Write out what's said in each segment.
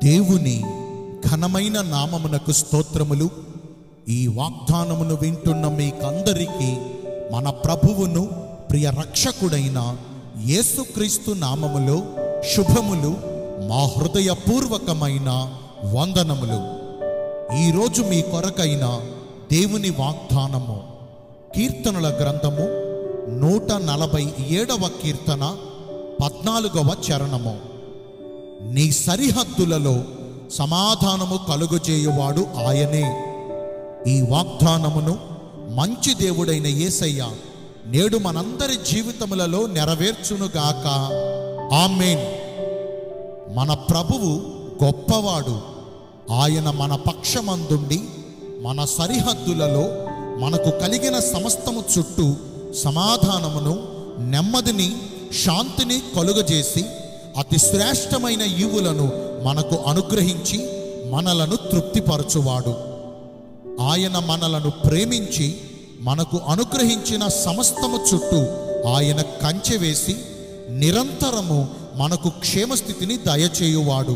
దేవుని ఘనమైన నామమునకు స్తోత్రములు ఈ వాగ్దానమును వింటున్న మీకందరికీ మన ప్రభువును ప్రియ రక్షకుడైన యేసుక్రీస్తు నామములో శుభములు మా హృదయపూర్వకమైన వందనములు ఈరోజు మీ కొరకైన దేవుని వాగ్దానము కీర్తనల గ్రంథము నూట నలభై ఏడవ కీర్తన పద్నాలుగవ చరణము నీ సరిహద్దులలో సమాధానము కలుగజేయువాడు ఆయనే ఈ వాగ్దానమును మంచి దేవుడైన యేసయ్య నేడు మనందరి జీవితములలో నెరవేర్చునుగాక ఆమెన్ మన ప్రభువు గొప్పవాడు ఆయన మన పక్షమందుండి మన సరిహద్దులలో మనకు కలిగిన సమస్తము చుట్టూ సమాధానమును నెమ్మదిని శాంతిని కలుగజేసి అతి శ్రేష్టమైన ఈవులను మనకు అనుగ్రహించి మనలను తృప్తిపరచువాడు ఆయన మనలను ప్రేమించి మనకు అనుగ్రహించిన సమస్తము చుట్టూ ఆయన కంచె వేసి నిరంతరము మనకు క్షేమస్థితిని దయచేయువాడు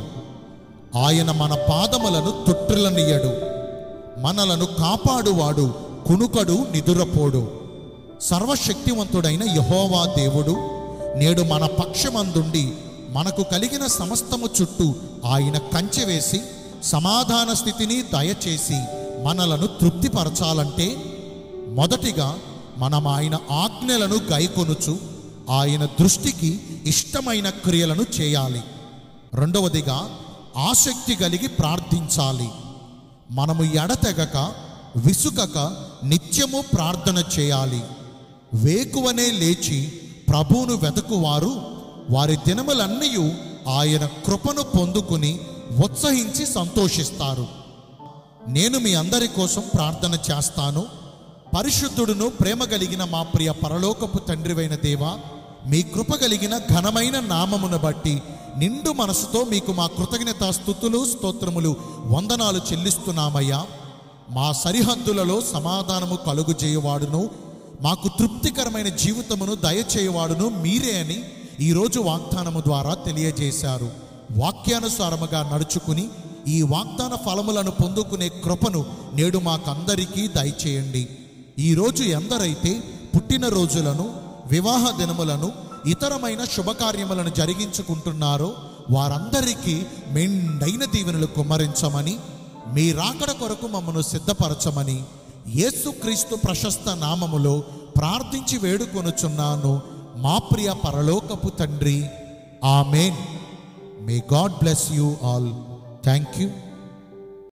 ఆయన మన పాదములను తొట్టిల్లనియడు మనలను కాపాడువాడు కునుకడు నిదురపోడు సర్వశక్తివంతుడైన యహోవా దేవుడు నేడు మన పక్షమందుండి మనకు కలిగిన సమస్తము చుట్టూ ఆయన కంచె వేసి సమాధాన స్థితిని దయచేసి మనలను తృప్తిపరచాలంటే మొదటిగా మనం ఆయన ఆజ్ఞలను గైకొనుచు ఆయన దృష్టికి ఇష్టమైన క్రియలను చేయాలి రెండవదిగా ఆసక్తి కలిగి ప్రార్థించాలి మనము ఎడతెగక విసుకక నిత్యము ప్రార్థన చేయాలి వేకువనే లేచి ప్రభువును వెతుకువారు వారి దినములన్నీ ఆయన కృపను పొందుకుని ఉత్సహించి సంతోషిస్తారు నేను మీ అందరి కోసం ప్రార్థన చేస్తాను పరిశుద్ధుడును ప్రేమ కలిగిన మా ప్రియ పరలోకపు తండ్రివైన దేవా మీ కృప కలిగిన ఘనమైన నామమును బట్టి నిండు మనసుతో మీకు మా కృతజ్ఞత స్థుతులు స్తోత్రములు వందనాలు చెల్లిస్తున్నామయ్యా మా సరిహద్దులలో సమాధానము కలుగు చేయవాడును మాకు తృప్తికరమైన జీవితమును దయచేయవాడును మీరే అని ఈరోజు వాగ్దానము ద్వారా తెలియజేశారు వాక్యానుసారముగా నడుచుకుని ఈ వాగ్దాన ఫలములను పొందుకునే కృపను నేడు మాకందరికీ దయచేయండి ఈరోజు ఎందరైతే పుట్టినరోజులను వివాహ దినములను ఇతరమైన శుభకార్యములను జరిగించుకుంటున్నారో వారందరికీ మెండైన దీవెనలు కుమ్మరించమని మీ రాకడ కొరకు మమ్మను సిద్ధపరచమని యేసుక్రీస్తు ప్రశస్త నామములో ప్రార్థించి వేడుకొనుచున్నాను మా ప్రియ పరలోకపు తండ్రి amen may God bless you all thank you